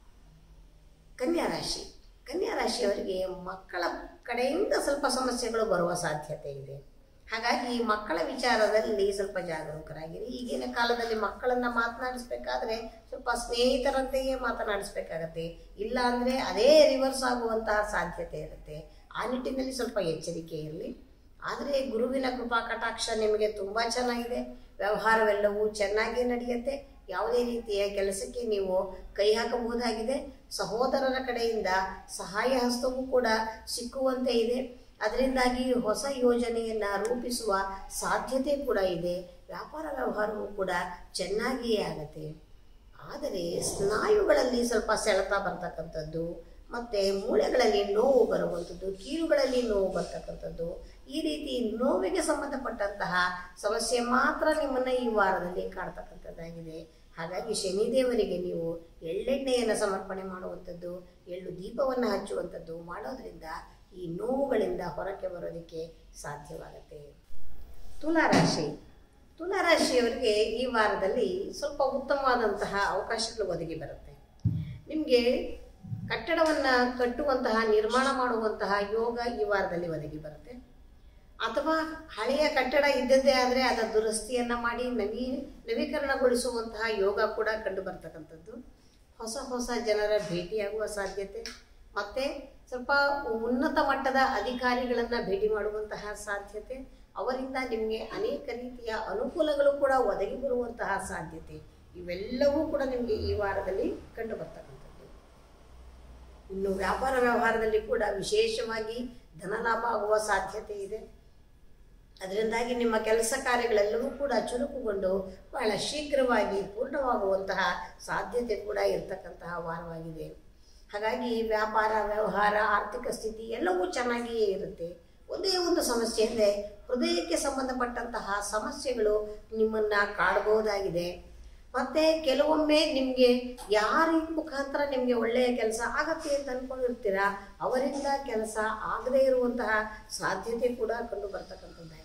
ಕನ್ಯಾ ರಾಶಿ ಕನ್ಯಾ ರಾಶಿಯವರಿಗೆ ಮಕ್ಕಳ ಕಡೆಯಿಂದ ಸ್ವಲ್ಪ ಸಮಸ್ಯೆಗಳು ಬರುವ ಸಾಧ್ಯತೆ ಇದೆ ಹಾಗಾಗಿ ಮಕ್ಕಳ ವಿಚಾರದಲ್ಲಿ ಸ್ವಲ್ಪ ಜಾಗರೂಕರಾಗಿರಿ ಈಗಿನ ಕಾಲದಲ್ಲಿ ಮಕ್ಕಳನ್ನ ಮಾತನಾಡಿಸ್ಬೇಕಾದ್ರೆ ಸ್ವಲ್ಪ ಸ್ನೇಹಿತರಂತೆಯೇ ಮಾತನಾಡಿಸ್ಬೇಕಾಗತ್ತೆ ಇಲ್ಲ ಅಂದರೆ ಅದೇ ರಿವರ್ಸ್ ಆಗುವಂತಹ ಸಾಧ್ಯತೆ ಇರುತ್ತೆ ಆ ನಿಟ್ಟಿನಲ್ಲಿ ಸ್ವಲ್ಪ ಎಚ್ಚರಿಕೆ ಇರಲಿ ಆದರೆ ಗುರುವಿನ ಕೃಪಾ ಕಟಾಕ್ಷ ನಿಮಗೆ ತುಂಬ ಚೆನ್ನಾಗಿದೆ ವ್ಯವಹಾರವೆಲ್ಲವೂ ಚೆನ್ನಾಗಿ ನಡೆಯುತ್ತೆ ಯಾವುದೇ ರೀತಿಯ ಕೆಲಸಕ್ಕೆ ನೀವು ಕೈ ಹಾಕಬಹುದಾಗಿದೆ ಸಹೋದರರ ಕಡೆಯಿಂದ ಸಹಾಯ ಹಸ್ತವೂ ಕೂಡ ಸಿಕ್ಕುವಂತೆ ಇದೆ ಅದರಿಂದಾಗಿ ಹೊಸ ಯೋಜನೆಯನ್ನು ರೂಪಿಸುವ ಸಾಧ್ಯತೆ ಕೂಡ ಇದೆ ವ್ಯಾಪಾರ ವ್ಯವಹಾರವೂ ಕೂಡ ಚೆನ್ನಾಗಿಯೇ ಆಗತ್ತೆ ಆದರೆ ಸ್ನಾಯುಗಳಲ್ಲಿ ಸ್ವಲ್ಪ ಸೆಳೆತ ಬರ್ತಕ್ಕಂಥದ್ದು ಮತ್ತು ಮೂಳೆಗಳಲ್ಲಿ ನೋವು ಬರುವಂಥದ್ದು ಕೀಲುಗಳಲ್ಲಿ ನೋವು ಬರ್ತಕ್ಕಂಥದ್ದು ಈ ರೀತಿ ನೋವಿಗೆ ಸಂಬಂಧಪಟ್ಟಂತಹ ಸಮಸ್ಯೆ ಮಾತ್ರ ನಿಮ್ಮನ್ನು ಈ ವಾರದಲ್ಲಿ ಕಾಡ್ತಕ್ಕಂಥದ್ದಾಗಿದೆ ಹಾಗಾಗಿ ಶನಿದೇವರಿಗೆ ನೀವು ಎಳ್ಳೆಣ್ಣೆಯನ್ನು ಸಮರ್ಪಣೆ ಮಾಡುವಂಥದ್ದು ಎಳ್ಳು ದೀಪವನ್ನು ಹಚ್ಚುವಂಥದ್ದು ಮಾಡೋದ್ರಿಂದ ಈ ನೋವುಗಳಿಂದ ಹೊರಕ್ಕೆ ಬರೋದಕ್ಕೆ ಸಾಧ್ಯವಾಗುತ್ತೆ ತುಲಾರಾಶಿ ತುಲಾರಾಶಿಯವರಿಗೆ ಈ ವಾರದಲ್ಲಿ ಸ್ವಲ್ಪ ಉತ್ತಮವಾದಂತಹ ಅವಕಾಶಗಳು ಒದಗಿ ಬರುತ್ತೆ ನಿಮಗೆ ಕಟ್ಟಡವನ್ನು ಕಟ್ಟುವಂತಹ ನಿರ್ಮಾಣ ಮಾಡುವಂತಹ ಯೋಗ ಈ ವಾರದಲ್ಲಿ ಒದಗಿ ಬರುತ್ತೆ ಅಥವಾ ಹಳೆಯ ಕಟ್ಟಡ ಇದ್ದದ್ದೇ ಆದರೆ ಅದರ ದುರಸ್ತಿಯನ್ನು ಮಾಡಿ ನವೀ ನವೀಕರಣಗೊಳಿಸುವಂತಹ ಯೋಗ ಕೂಡ ಕಂಡು ಬರ್ತಕ್ಕಂಥದ್ದು ಹೊಸ ಹೊಸ ಜನರ ಭೇಟಿಯಾಗುವ ಸಾಧ್ಯತೆ ಮತ್ತು ಸ್ವಲ್ಪ ಉನ್ನತ ಮಟ್ಟದ ಅಧಿಕಾರಿಗಳನ್ನು ಭೇಟಿ ಮಾಡುವಂತಹ ಸಾಧ್ಯತೆ ಅವರಿಂದ ನಿಮಗೆ ಅನೇಕ ರೀತಿಯ ಅನುಕೂಲಗಳು ಕೂಡ ಒದಗಿ ಬರುವಂತಹ ಸಾಧ್ಯತೆ ಇವೆಲ್ಲವೂ ಕೂಡ ನಿಮಗೆ ಈ ವಾರದಲ್ಲಿ ಕಂಡು ಬರ್ತಕ್ಕಂಥದ್ದು ಇನ್ನು ವ್ಯಾಪಾರ ವ್ಯವಹಾರದಲ್ಲಿ ಕೂಡ ವಿಶೇಷವಾಗಿ ಧನಲಾಭ ಆಗುವ ಸಾಧ್ಯತೆ ಇದೆ ಅದರಿಂದಾಗಿ ನಿಮ್ಮ ಕೆಲಸ ಕಾರ್ಯಗಳೆಲ್ಲವೂ ಕೂಡ ಚುರುಕುಗೊಂಡು ಬಹಳ ಶೀಘ್ರವಾಗಿ ಪೂರ್ಣವಾಗುವಂತಹ ಸಾಧ್ಯತೆ ಕೂಡ ಇರತಕ್ಕಂತಹ ವಾರವಾಗಿದೆ ಹಾಗಾಗಿ ವ್ಯಾಪಾರ ವ್ಯವಹಾರ ಆರ್ಥಿಕ ಸ್ಥಿತಿ ಎಲ್ಲವೂ ಚೆನ್ನಾಗಿಯೇ ಇರುತ್ತೆ ಒಂದೇ ಒಂದು ಸಮಸ್ಯೆ ಅಂದರೆ ಹೃದಯಕ್ಕೆ ಸಂಬಂಧಪಟ್ಟಂತಹ ಸಮಸ್ಯೆಗಳು ನಿಮ್ಮನ್ನು ಕಾಡಬಹುದಾಗಿದೆ ಮತ್ತು ಕೆಲವೊಮ್ಮೆ ನಿಮಗೆ ಯಾರ ಮುಖಾಂತರ ನಿಮಗೆ ಒಳ್ಳೆಯ ಕೆಲಸ ಆಗತ್ತೆ ಅಂತ ಅಂದ್ಕೊಂಡಿರ್ತೀರ ಅವರಿಂದ ಕೆಲಸ ಆಗದೇ ಇರುವಂತಹ ಸಾಧ್ಯತೆ ಕೂಡ ಕಂಡು ಬರ್ತಕ್ಕಂಥದ್ದಾಗಿದೆ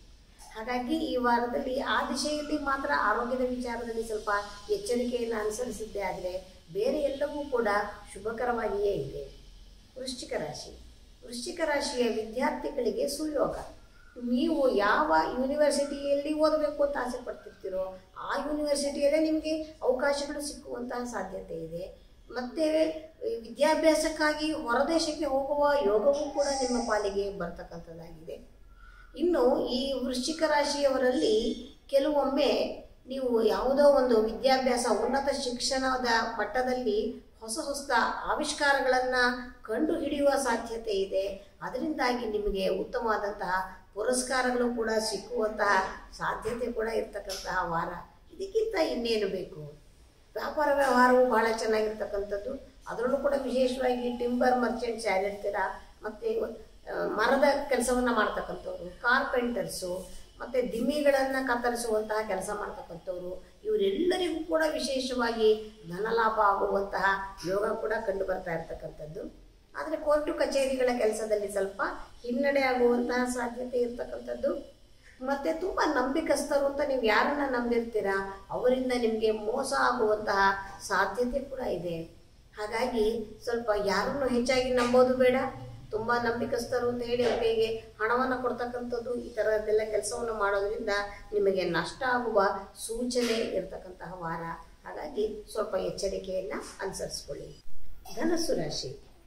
ಹಾಗಾಗಿ ಈ ವಾರದಲ್ಲಿ ಆ ದಿಶೆಯಲ್ಲಿ ಮಾತ್ರ ಆರೋಗ್ಯದ ವಿಚಾರದಲ್ಲಿ ಸ್ವಲ್ಪ ಎಚ್ಚರಿಕೆಯನ್ನು ಅನುಸರಿಸಿದ್ದೇ ಆದರೆ ಬೇರೆ ಎಲ್ಲವೂ ಕೂಡ ಶುಭಕರವಾಗಿಯೇ ಇದೆ ವೃಶ್ಚಿಕ ರಾಶಿ ವೃಶ್ಚಿಕ ರಾಶಿಯ ವಿದ್ಯಾರ್ಥಿಗಳಿಗೆ ಸುಯೋಗ ನೀವು ಯಾವ ಯೂನಿವರ್ಸಿಟಿಯಲ್ಲಿ ಓದಬೇಕು ಅಂತ ಆಸೆ ಪಡ್ತಿರ್ತೀರೋ ಆ ಯೂನಿವರ್ಸಿಟಿಯಲ್ಲೇ ನಿಮಗೆ ಅವಕಾಶಗಳು ಸಿಕ್ಕುವಂತಹ ಸಾಧ್ಯತೆ ಇದೆ ಮತ್ತು ವಿದ್ಯಾಭ್ಯಾಸಕ್ಕಾಗಿ ಹೊರದೇಶಕ್ಕೆ ಹೋಗುವ ಯೋಗವೂ ಕೂಡ ನಿಮ್ಮ ಪಾಲಿಗೆ ಬರ್ತಕ್ಕಂಥದ್ದಾಗಿದೆ ಇನ್ನು ಈ ವೃಶ್ಚಿಕ ರಾಶಿಯವರಲ್ಲಿ ಕೆಲವೊಮ್ಮೆ ನೀವು ಯಾವುದೋ ಒಂದು ವಿದ್ಯಾಭ್ಯಾಸ ಉನ್ನತ ಶಿಕ್ಷಣದ ಮಟ್ಟದಲ್ಲಿ ಹೊಸ ಹೊಸ ಆವಿಷ್ಕಾರಗಳನ್ನು ಕಂಡು ಹಿಡಿಯುವ ಸಾಧ್ಯತೆ ಇದೆ ಅದರಿಂದಾಗಿ ನಿಮಗೆ ಉತ್ತಮವಾದಂತಹ ಪುರಸ್ಕಾರಗಳು ಕೂಡ ಸಿಕ್ಕುವಂತಹ ಸಾಧ್ಯತೆ ಕೂಡ ಇರ್ತಕ್ಕಂತಹ ವಾರ ಇದಕ್ಕಿಂತ ಇನ್ನೇನು ಬೇಕು ವ್ಯಾಪಾರ ವ್ಯವಹಾರವು ಬಹಳ ಚೆನ್ನಾಗಿರ್ತಕ್ಕಂಥದ್ದು ಅದರಲ್ಲೂ ಕೂಡ ವಿಶೇಷವಾಗಿ ಟಿಂಬರ್ ಮರ್ಚೆಂಟ್ಸ್ ಯಾರಿರ್ತೀರ ಮತ್ತು ಮರದ ಕೆಲಸವನ್ನು ಮಾಡ್ತಕ್ಕಂಥವ್ರು ಕಾರ್ಪೆಂಟರ್ಸು ಮತ್ತು ದಿಮ್ಮಿಗಳನ್ನು ಕತ್ತರಿಸುವಂತಹ ಕೆಲಸ ಮಾಡ್ತಕ್ಕಂಥವ್ರು ಇವರೆಲ್ಲರಿಗೂ ಕೂಡ ವಿಶೇಷವಾಗಿ ಧನಲಾಭ ಆಗುವಂತಹ ಯೋಗ ಕೂಡ ಕಂಡು ಬರ್ತಾ ಇರ್ತಕ್ಕಂಥದ್ದು ಆದರೆ ಕೋರ್ಟು ಕಚೇರಿಗಳ ಕೆಲಸದಲ್ಲಿ ಸ್ವಲ್ಪ ಹಿನ್ನಡೆ ಆಗುವಂತಹ ಸಾಧ್ಯತೆ ಇರ್ತಕ್ಕಂಥದ್ದು ಮತ್ತು ತುಂಬ ನಂಬಿಕಸ್ಥರು ಅಂತ ನೀವು ಯಾರನ್ನ ನಂಬಿರ್ತೀರಾ ಅವರಿಂದ ನಿಮಗೆ ಮೋಸ ಆಗುವಂತಹ ಸಾಧ್ಯತೆ ಕೂಡ ಇದೆ ಹಾಗಾಗಿ ಸ್ವಲ್ಪ ಯಾರನ್ನು ಹೆಚ್ಚಾಗಿ ನಂಬೋದು ಬೇಡ ತುಂಬ ನಂಬಿಕಸ್ಥರು ಅಂತ ಹೇಳಿ ಅವರಿಗೆ ಹಣವನ್ನು ಕೊಡ್ತಕ್ಕಂಥದ್ದು ಈ ಥರದ್ದೆಲ್ಲ ಕೆಲಸವನ್ನು ಮಾಡೋದ್ರಿಂದ ನಿಮಗೆ ನಷ್ಟ ಆಗುವ ಸೂಚನೆ ಇರತಕ್ಕಂತಹ ವಾರ ಹಾಗಾಗಿ ಸ್ವಲ್ಪ ಎಚ್ಚರಿಕೆಯನ್ನು ಅನುಸರಿಸ್ಕೊಳ್ಳಿ ಧನಸ್ಸು ರಾಶಿ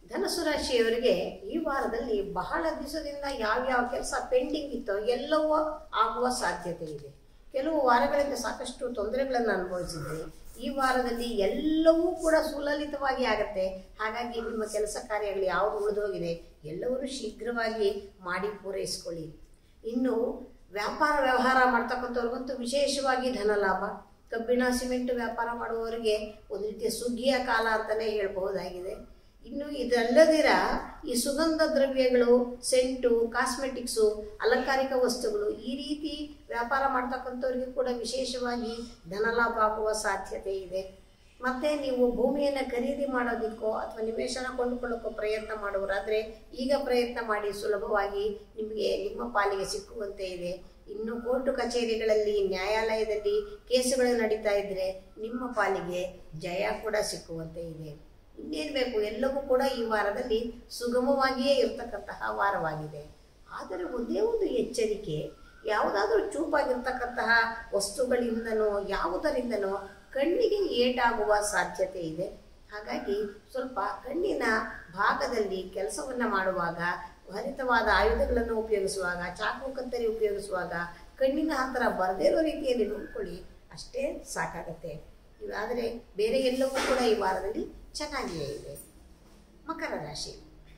ಧನಸು ರಾಶಿಯವರಿಗೆ ಈ ವಾರದಲ್ಲಿ ಬಹಳ ದಿವಸದಿಂದ ಯಾವ್ಯಾವ ಕೆಲಸ ಪೆಂಡಿಂಗ್ ಇತ್ತೋ ಎಲ್ಲವೂ ಆಗುವ ಸಾಧ್ಯತೆ ಇದೆ ಕೆಲವು ವಾರಗಳಿಂದ ಸಾಕಷ್ಟು ತೊಂದರೆಗಳನ್ನು ಅನುಭವಿಸಿದ್ರಿ ಈ ವಾರದಲ್ಲಿ ಎಲ್ಲವೂ ಕೂಡ ಸುಲಲಿತವಾಗಿ ಆಗತ್ತೆ ಹಾಗಾಗಿ ನಿಮ್ಮ ಕೆಲಸ ಕಾರ್ಯಗಳು ಯಾವುದು ಉಳಿದೋಗಿದೆ ಎಲ್ಲವನ್ನೂ ಶೀಘ್ರವಾಗಿ ಮಾಡಿ ಪೂರೈಸ್ಕೊಳ್ಳಿ ಇನ್ನು ವ್ಯಾಪಾರ ವ್ಯವಹಾರ ಮಾಡ್ತಕ್ಕಂಥವ್ರಿಗಂತೂ ವಿಶೇಷವಾಗಿ ಧನ ಲಾಭ ಕಬ್ಬಿಣ ಸಿಮೆಂಟ್ ವ್ಯಾಪಾರ ಮಾಡುವವರಿಗೆ ಒಂದು ರೀತಿಯ ಸುಗ್ಗಿಯ ಕಾಲ ಅಂತಲೇ ಹೇಳಬಹುದಾಗಿದೆ ಇನ್ನು ಇದಲ್ಲದಿರ ಈ ಸುಗಂಧ ದ್ರವ್ಯಗಳು ಸೆಂಟು ಕಾಸ್ಮೆಟಿಕ್ಸು ಅಲಂಕಾರಿಕ ವಸ್ತುಗಳು ಈ ರೀತಿ ವ್ಯಾಪಾರ ಮಾಡ್ತಕ್ಕಂಥವ್ರಿಗೆ ಕೂಡ ವಿಶೇಷವಾಗಿ ಧನ ಲಾಭ ಆಗುವ ಸಾಧ್ಯತೆ ಇದೆ ಮತ್ತೆ ನೀವು ಭೂಮಿಯನ್ನು ಖರೀದಿ ಮಾಡೋದಕ್ಕೋ ಅಥವಾ ನಿವೇಶನ ಕೊಂಡುಕೊಳ್ಳೋಕ್ಕೋ ಪ್ರಯತ್ನ ಮಾಡುವರಾದರೆ ಈಗ ಪ್ರಯತ್ನ ಮಾಡಿ ಸುಲಭವಾಗಿ ನಿಮಗೆ ನಿಮ್ಮ ಪಾಲಿಗೆ ಸಿಕ್ಕುವಂತೆ ಇದೆ ಇನ್ನು ಕೋರ್ಟು ಕಚೇರಿಗಳಲ್ಲಿ ನ್ಯಾಯಾಲಯದಲ್ಲಿ ಕೇಸುಗಳು ನಡೀತಾ ಇದ್ದರೆ ನಿಮ್ಮ ಪಾಲಿಗೆ ಜಯ ಕೂಡ ಸಿಕ್ಕುವಂತೆ ಇದೆ ಇನ್ನೇನು ಬೇಕು ಎಲ್ಲವೂ ಕೂಡ ಈ ವಾರದಲ್ಲಿ ಸುಗಮವಾಗಿಯೇ ಇರತಕ್ಕಂತಹ ವಾರವಾಗಿದೆ ಆದರೆ ಒಂದೇ ಒಂದು ಎಚ್ಚರಿಕೆ ಯಾವುದಾದ್ರೂ ಚೂಪಾಗಿರ್ತಕ್ಕಂತಹ ವಸ್ತುಗಳಿಂದನೋ ಯಾವುದರಿಂದನೋ ಕಣ್ಣಿಗೆ ಏಟಾಗುವ ಸಾಧ್ಯತೆ ಇದೆ ಹಾಗಾಗಿ ಸ್ವಲ್ಪ ಕಣ್ಣಿನ ಭಾಗದಲ್ಲಿ ಕೆಲಸವನ್ನು ಮಾಡುವಾಗ ಹರಿತವಾದ ಆಯುಧಗಳನ್ನು ಉಪಯೋಗಿಸುವಾಗ ಚಾಕು ಕತ್ತರಿ ಉಪಯೋಗಿಸುವಾಗ ಕಣ್ಣಿನ ಹತ್ತಿರ ಬರದೇ ಇರೋ ರೀತಿಯಲ್ಲಿ ನೋಡ್ಕೊಳ್ಳಿ ಅಷ್ಟೇ ಸಾಕಾಗತ್ತೆ ಇವಾದರೆ ಬೇರೆ ಎಲ್ಲವೂ ಕೂಡ ಈ ವಾರದಲ್ಲಿ ಚೆನ್ನಾಗಿಯೇ ಇದೆ ಮಕರ ರಾಶಿ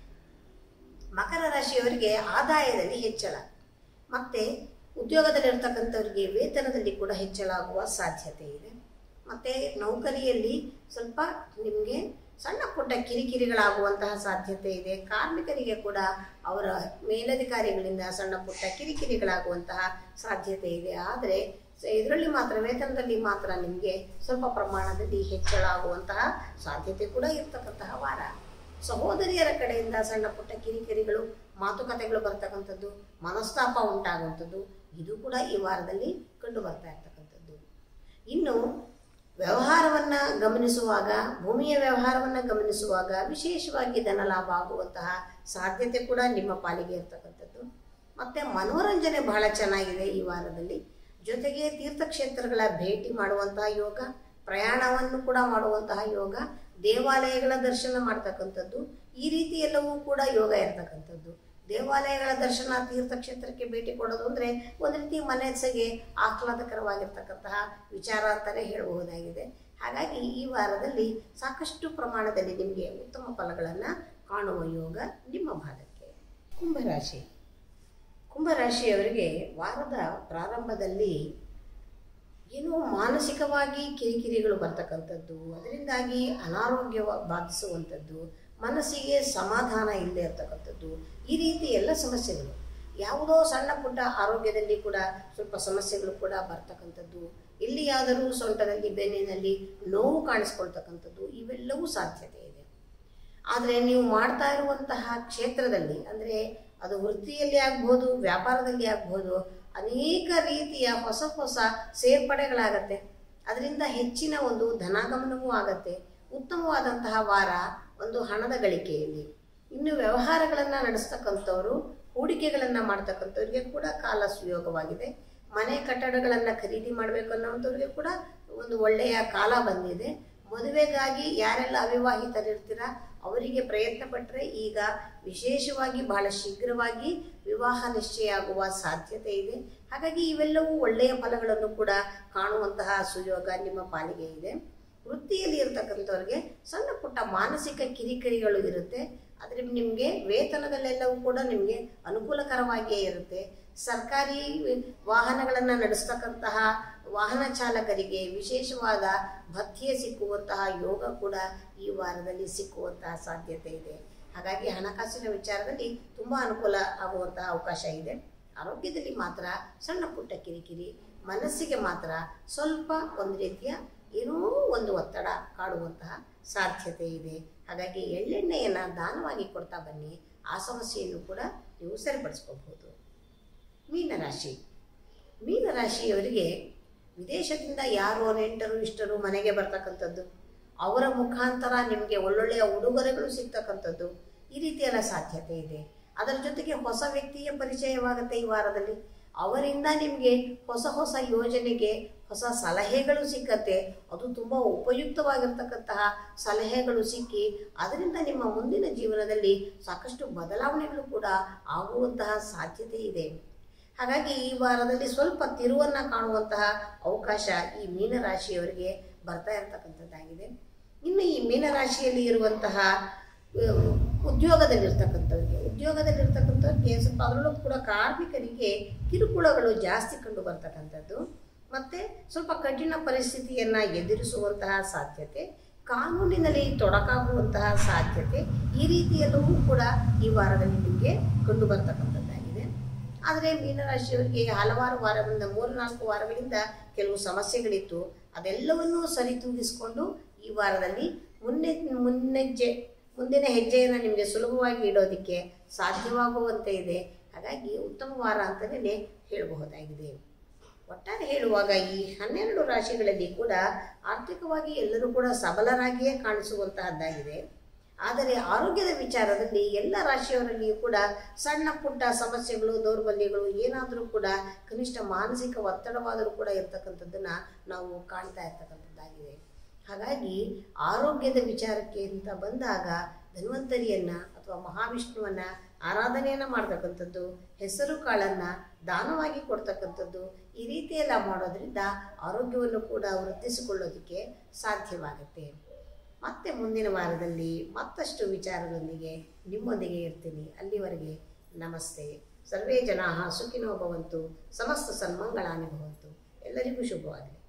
ಮಕರ ರಾಶಿಯವರಿಗೆ ಆದಾಯದಲ್ಲಿ ಹೆಚ್ಚಳ ಮತ್ತು ಉದ್ಯೋಗದಲ್ಲಿರ್ತಕ್ಕಂಥವ್ರಿಗೆ ವೇತನದಲ್ಲಿ ಕೂಡ ಹೆಚ್ಚಳ ಆಗುವ ಸಾಧ್ಯತೆ ಇದೆ ಮತ್ತು ನೌಕರಿಯಲ್ಲಿ ಸ್ವಲ್ಪ ನಿಮಗೆ ಸಣ್ಣ ಪುಟ್ಟ ಕಿರಿಕಿರಿಗಳಾಗುವಂತಹ ಸಾಧ್ಯತೆ ಇದೆ ಕಾರ್ಮಿಕರಿಗೆ ಕೂಡ ಅವರ ಮೇಲಧಿಕಾರಿಗಳಿಂದ ಸಣ್ಣ ಪುಟ್ಟ ಕಿರಿಕಿರಿಗಳಾಗುವಂತಹ ಸಾಧ್ಯತೆ ಇದೆ ಆದರೆ ಇದರಲ್ಲಿ ಮಾತ್ರ ವೇತನದಲ್ಲಿ ಮಾತ್ರ ನಿಮಗೆ ಸ್ವಲ್ಪ ಪ್ರಮಾಣದಲ್ಲಿ ಹೆಚ್ಚಳ ಆಗುವಂತಹ ಸಾಧ್ಯತೆ ಕೂಡ ಇರ್ತಕ್ಕಂತಹ ವಾರ ಸಹೋದರಿಯರ ಕಡೆಯಿಂದ ಸಣ್ಣ ಪುಟ್ಟ ಕಿರಿಕಿರಿಗಳು ಮಾತುಕತೆಗಳು ಬರ್ತಕ್ಕಂಥದ್ದು ಮನಸ್ತಾಪ ಉಂಟಾಗುವಂಥದ್ದು ಇದು ಕೂಡ ಈ ವಾರದಲ್ಲಿ ಕಂಡು ಬರ್ತಾ ಇರ್ತಕ್ಕಂಥದ್ದು ಇನ್ನು ವ್ಯವಹಾರವನ್ನು ಗಮನಿಸುವಾಗ ಭೂಮಿಯ ವ್ಯವಹಾರವನ್ನು ಗಮನಿಸುವಾಗ ವಿಶೇಷವಾಗಿ ಧನ ಲಾಭ ಆಗುವಂತಹ ಸಾಧ್ಯತೆ ಕೂಡ ನಿಮ್ಮ ಪಾಲಿಗೆ ಇರ್ತಕ್ಕಂಥದ್ದು ಮತ್ತು ಮನೋರಂಜನೆ ಬಹಳ ಚೆನ್ನಾಗಿದೆ ಈ ವಾರದಲ್ಲಿ ಜೊತೆಗೆ ತೀರ್ಥಕ್ಷೇತ್ರಗಳ ಭೇಟಿ ಮಾಡುವಂತಹ ಯೋಗ ಪ್ರಯಾಣವನ್ನು ಕೂಡ ಮಾಡುವಂತಹ ಯೋಗ ದೇವಾಲಯಗಳ ದರ್ಶನ ಮಾಡ್ತಕ್ಕಂಥದ್ದು ಈ ರೀತಿ ಎಲ್ಲವೂ ಕೂಡ ಯೋಗ ಇರ್ತಕ್ಕಂಥದ್ದು ದೇವಾಲಯಗಳ ದರ್ಶನ ತೀರ್ಥಕ್ಷೇತ್ರಕ್ಕೆ ಭೇಟಿ ಕೊಡೋದು ಅಂದರೆ ಒಂದು ರೀತಿ ಮನಸ್ಸಿಗೆ ಆಹ್ಲಾದಕರವಾಗಿರ್ತಕ್ಕಂತಹ ವಿಚಾರ ಅಂತಲೇ ಹೇಳಬಹುದಾಗಿದೆ ಹಾಗಾಗಿ ಈ ವಾರದಲ್ಲಿ ಸಾಕಷ್ಟು ಪ್ರಮಾಣದಲ್ಲಿ ನಿಮಗೆ ಉತ್ತಮ ಫಲಗಳನ್ನು ಕಾಣುವ ಯೋಗ ನಿಮ್ಮ ಭಾಗಕ್ಕೆ ಕುಂಭರಾಶಿ ಕುಂಭರಾಶಿಯವರಿಗೆ ವಾರದ ಪ್ರಾರಂಭದಲ್ಲಿ ಏನೋ ಮಾನಸಿಕವಾಗಿ ಕಿರಿಕಿರಿಗಳು ಬರ್ತಕ್ಕಂಥದ್ದು ಅದರಿಂದಾಗಿ ಅನಾರೋಗ್ಯ ಬಾಧಿಸುವಂಥದ್ದು ಮನಸ್ಸಿಗೆ ಸಮಾಧಾನ ಇಲ್ಲದೆ ಇರ್ತಕ್ಕಂಥದ್ದು ಈ ರೀತಿ ಎಲ್ಲ ಸಮಸ್ಯೆಗಳು ಯಾವುದೋ ಸಣ್ಣ ಪುಟ್ಟ ಆರೋಗ್ಯದಲ್ಲಿ ಕೂಡ ಸ್ವಲ್ಪ ಸಮಸ್ಯೆಗಳು ಕೂಡ ಬರ್ತಕ್ಕಂಥದ್ದು ಎಲ್ಲಿಯಾದರೂ ಸೊಂಟದಲ್ಲಿ ಬೆನ್ನಿನಲ್ಲಿ ನೋವು ಕಾಣಿಸ್ಕೊಳ್ತಕ್ಕಂಥದ್ದು ಇವೆಲ್ಲವೂ ಸಾಧ್ಯತೆ ಇದೆ ಆದರೆ ನೀವು ಮಾಡ್ತಾ ಇರುವಂತಹ ಕ್ಷೇತ್ರದಲ್ಲಿ ಅಂದರೆ ಅದು ವೃತ್ತಿಯಲ್ಲಿ ಆಗ್ಬೋದು ವ್ಯಾಪಾರದಲ್ಲಿ ಆಗ್ಬೋದು ಅನೇಕ ರೀತಿಯ ಹೊಸ ಹೊಸ ಸೇರ್ಪಡೆಗಳಾಗತ್ತೆ ಅದರಿಂದ ಹೆಚ್ಚಿನ ಒಂದು ಧನಾಗಮನವೂ ಆಗತ್ತೆ ಉತ್ತಮವಾದಂತಹ ವಾರ ಒಂದು ಹಣದ ಗಳಿಕೆಯಲ್ಲಿ ಇನ್ನು ವ್ಯವಹಾರಗಳನ್ನು ನಡೆಸ್ತಕ್ಕಂಥವ್ರು ಹೂಡಿಕೆಗಳನ್ನು ಮಾಡ್ತಕ್ಕಂಥವ್ರಿಗೆ ಕೂಡ ಕಾಲ ಸುಯೋಗವಾಗಿದೆ ಮನೆ ಕಟ್ಟಡಗಳನ್ನು ಖರೀದಿ ಮಾಡಬೇಕು ಅನ್ನೋಂಥವ್ರಿಗೆ ಕೂಡ ಒಂದು ಒಳ್ಳೆಯ ಕಾಲ ಬಂದಿದೆ ಮದುವೆಗಾಗಿ ಯಾರೆಲ್ಲ ಅವಿವಾಹಿತರಿರ್ತೀರ ಅವರಿಗೆ ಪ್ರಯತ್ನ ಪಟ್ಟರೆ ಈಗ ವಿಶೇಷವಾಗಿ ಬಹಳ ಶೀಘ್ರವಾಗಿ ವಿವಾಹ ನಿಶ್ಚಯ ಆಗುವ ಸಾಧ್ಯತೆ ಇದೆ ಹಾಗಾಗಿ ಇವೆಲ್ಲವೂ ಒಳ್ಳೆಯ ಫಲಗಳನ್ನು ಕೂಡ ಕಾಣುವಂತಹ ಸುಯೋಗ ನಿಮ್ಮ ಪಾಲಿಗೆ ಇದೆ ವೃತ್ತಿಯಲ್ಲಿ ಇರ್ತಕ್ಕಂಥವ್ರಿಗೆ ಸಣ್ಣ ಪುಟ್ಟ ಮಾನಸಿಕ ಕಿರಿಕಿರಿಗಳು ಇರುತ್ತೆ ಆದರೆ ನಿಮಗೆ ವೇತನದಲ್ಲೆಲ್ಲವೂ ಕೂಡ ನಿಮಗೆ ಅನುಕೂಲಕರವಾಗಿಯೇ ಇರುತ್ತೆ ಸರ್ಕಾರಿ ವಾಹನಗಳನ್ನು ನಡೆಸ್ತಕ್ಕಂತಹ ವಾಹನ ಚಾಲಕರಿಗೆ ವಿಶೇಷವಾದ ಭತ್ಯೆ ಸಿಕ್ಕುವಂತಹ ಯೋಗ ಕೂಡ ಈ ವಾರದಲ್ಲಿ ಸಿಕ್ಕುವಂತಹ ಸಾಧ್ಯತೆ ಇದೆ ಹಾಗಾಗಿ ಹಣಕಾಸಿನ ವಿಚಾರದಲ್ಲಿ ತುಂಬ ಅನುಕೂಲ ಆಗುವಂತಹ ಅವಕಾಶ ಇದೆ ಆರೋಗ್ಯದಲ್ಲಿ ಮಾತ್ರ ಸಣ್ಣ ಪುಟ್ಟ ಕಿರಿಕಿರಿ ಮನಸ್ಸಿಗೆ ಮಾತ್ರ ಸ್ವಲ್ಪ ಒಂದು ರೀತಿಯ ಏನೋ ಒಂದು ಒತ್ತಡ ಕಾಡುವಂತಹ ಸಾಧ್ಯತೆ ಇದೆ ಹಾಗಾಗಿ ಎಳ್ಳೆಣ್ಣೆಯನ್ನು ದಾನವಾಗಿ ಕೊಡ್ತಾ ಬನ್ನಿ ಆ ಸಮಸ್ಯೆಯನ್ನು ಕೂಡ ನೀವು ಸರಿಪಡಿಸ್ಕೋಬಹುದು ಮೀನರಾಶಿ ಮೀನರಾಶಿಯವರಿಗೆ ವಿದೇಶದಿಂದ ಯಾರೋ ನೆಂಟರು ಇಷ್ಟರು ಮನೆಗೆ ಬರ್ತಕ್ಕಂಥದ್ದು ಅವರ ಮುಖಾಂತರ ನಿಮಗೆ ಒಳ್ಳೊಳ್ಳೆಯ ಉಡುಗೊರೆಗಳು ಸಿಗ್ತಕ್ಕಂಥದ್ದು ಈ ರೀತಿಯೆಲ್ಲ ಸಾಧ್ಯತೆ ಇದೆ ಅದರ ಜೊತೆಗೆ ಹೊಸ ವ್ಯಕ್ತಿಯ ಪರಿಚಯವಾಗುತ್ತೆ ಈ ವಾರದಲ್ಲಿ ಅವರಿಂದ ನಿಮಗೆ ಹೊಸ ಹೊಸ ಯೋಜನೆಗೆ ಹೊಸ ಸಲಹೆಗಳು ಸಿಕ್ಕತ್ತೆ ಅದು ತುಂಬ ಉಪಯುಕ್ತವಾಗಿರ್ತಕ್ಕಂತಹ ಸಲಹೆಗಳು ಸಿಕ್ಕಿ ಅದರಿಂದ ನಿಮ್ಮ ಮುಂದಿನ ಜೀವನದಲ್ಲಿ ಸಾಕಷ್ಟು ಬದಲಾವಣೆಗಳು ಕೂಡ ಆಗುವಂತಹ ಸಾಧ್ಯತೆ ಇದೆ ಹಾಗಾಗಿ ಈ ವಾರದಲ್ಲಿ ಸ್ವಲ್ಪ ತಿರುವನ್ನು ಕಾಣುವಂತಹ ಅವಕಾಶ ಈ ಮೀನರಾಶಿಯವರಿಗೆ ಬರ್ತಾ ಇರತಕ್ಕಂಥದ್ದಾಗಿದೆ ಇನ್ನು ಈ ಮೀನರಾಶಿಯಲ್ಲಿ ಇರುವಂತಹ ಅಹ್, ಉದ್ಯೋಗದಲ್ಲಿರ್ತಕ್ಕಂಥವ್ರಿಗೆ ಉದ್ಯೋಗದಲ್ಲಿರ್ತಕ್ಕಂಥವ್ರಿಗೆ ಸ್ವಲ್ಪ ಅದರಲ್ಲೂ ಕೂಡ ಕಾರ್ಮಿಕರಿಗೆ ಕಿರುಕುಳಗಳು ಜಾಸ್ತಿ ಕಂಡು ಬರ್ತಕ್ಕಂಥದ್ದು ಮತ್ತು ಸ್ವಲ್ಪ ಕಠಿಣ ಪರಿಸ್ಥಿತಿಯನ್ನು ಎದುರಿಸುವಂತಹ ಸಾಧ್ಯತೆ ಕಾನೂನಿನಲ್ಲಿ ತೊಡಕಾಗುವಂತಹ ಸಾಧ್ಯತೆ ಈ ರೀತಿಯೆಲ್ಲವೂ ಕೂಡ ಈ ವಾರದಲ್ಲಿ ನಿಮಗೆ ಕಂಡು ಬರ್ತಕ್ಕಂಥದ್ದಾಗಿದೆ ಆದರೆ ಮೀನರಾಶಿಯವರಿಗೆ ಹಲವಾರು ವಾರಗಳಿಂದ ಮೂರು ನಾಲ್ಕು ವಾರಗಳಿಂದ ಕೆಲವು ಸಮಸ್ಯೆಗಳಿತ್ತು ಅದೆಲ್ಲವನ್ನೂ ಸರಿತೂಗಿಸಿಕೊಂಡು ಈ ವಾರದಲ್ಲಿ ಮುನ್ನೆ ಮುನ್ನೆಜ್ಜೆ ಮುಂದಿನ ಹೆಜ್ಜೆಯನ್ನು ನಿಮಗೆ ಸುಲಭವಾಗಿ ಇಡೋದಕ್ಕೆ ಸಾಧ್ಯವಾಗುವಂತೆ ಇದೆ ಹಾಗಾಗಿ ಉತ್ತಮ ವಾರ ಅಂತಲೇ ಹೇಳಬಹುದಾಗಿದೆ ಒಟ್ಟಾರೆ ಹೇಳುವಾಗ ಈ ಹನ್ನೆರಡು ರಾಶಿಗಳಲ್ಲಿ ಕೂಡ ಆರ್ಥಿಕವಾಗಿ ಎಲ್ಲರೂ ಕೂಡ ಸಬಲರಾಗಿಯೇ ಕಾಣಿಸುವಂತಹದ್ದಾಗಿದೆ ಆದರೆ ಆರೋಗ್ಯದ ವಿಚಾರದಲ್ಲಿ ಎಲ್ಲ ರಾಶಿಯವರಲ್ಲಿಯೂ ಕೂಡ ಸಣ್ಣ ಪುಟ್ಟ ಸಮಸ್ಯೆಗಳು ದೌರ್ಬಲ್ಯಗಳು ಏನಾದರೂ ಕೂಡ ಕನಿಷ್ಠ ಮಾನಸಿಕ ಒತ್ತಡವಾದರೂ ಕೂಡ ಇರ್ತಕ್ಕಂಥದ್ದನ್ನು ನಾವು ಕಾಣ್ತಾ ಇರ್ತಕ್ಕಂಥದ್ದಾಗಿದೆ ಹಾಗಾಗಿ ಆರೋಗ್ಯದ ವಿಚಾರಕ್ಕೆ ಅಂತ ಬಂದಾಗ ಧನ್ವಂತರಿಯನ್ನ ಅಥವಾ ಮಹಾವಿಷ್ಣುವನ್ನ ಆರಾಧನೆಯನ್ನ ಮಾಡ್ತಕ್ಕಂಥದ್ದು ಹೆಸರು ಕಾಳನ್ನ ದಾನವಾಗಿ ಕೊಡ್ತಕ್ಕಂಥದ್ದು ಈ ರೀತಿಯೆಲ್ಲ ಮಾಡೋದ್ರಿಂದ ಆರೋಗ್ಯವನ್ನು ಕೂಡ ವೃದ್ಧಿಸಿಕೊಳ್ಳೋದಕ್ಕೆ ಸಾಧ್ಯವಾಗುತ್ತೆ ಮತ್ತೆ ಮುಂದಿನ ವಾರದಲ್ಲಿ ಮತ್ತಷ್ಟು ವಿಚಾರಗಳೊಂದಿಗೆ ನಿಮ್ಮೊಂದಿಗೆ ಇರ್ತೀನಿ ಅಲ್ಲಿವರೆಗೆ ನಮಸ್ತೆ ಸರ್ವೇ ಜನಾಃ ಸುಖಿನೋ ಭವಂತು ಸಮಸ್ತ ಸನ್ಮಂಗಳಾನಿ ಭವಂತು ಎಲ್ಲರಿಗೂ ಶುಭವಾಗಲಿ